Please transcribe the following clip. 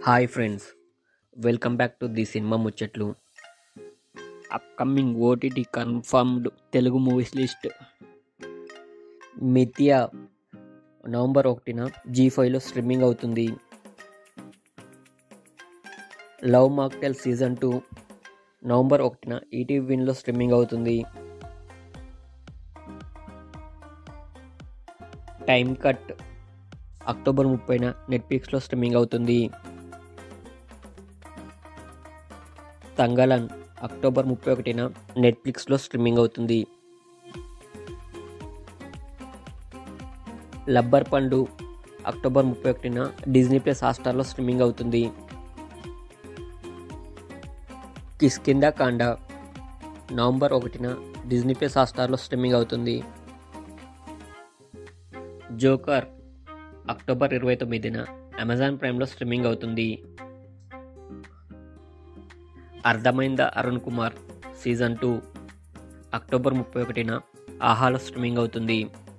hi friends welcome back to the cinema ముచ్చట్లు upcoming OTT confirmed Telugu movies list Mithya November ఒకటిన Zee ఫైవ్లో streaming అవుతుంది Love Mocktail season two November ఒకటిన ETV విన్లో streaming అవుతుంది Time Cut October ముప్పైన నెట్ఫ్లిక్స్లో స్ట్రీమింగ్ అవుతుంది తంగలన్ అక్టోబర్ ముప్పై ఒకటిన నెట్ఫ్లిక్స్లో స్ట్రీమింగ్ అవుతుంది లబ్బర్ పండు అక్టోబర్ ముప్పై ఒకటిన డిజ్నీ ప్లస్ హాట్స్టార్లో స్ట్రీమింగ్ అవుతుంది కిస్కింద కాండ నవంబర్ ఒకటిన డిజ్నీ ప్లస్ హాట్స్టార్లో స్ట్రీమింగ్ అవుతుంది జోకర్ అక్టోబర్ ఇరవై తొమ్మిదిన అమెజాన్ ప్రైమ్లో స్ట్రీమింగ్ అవుతుంది అర్థమైందా Arun Kumar season two October ముప్పై ఒకటిన ఆహాలో స్ట్రీమింగ్ అవుతుంది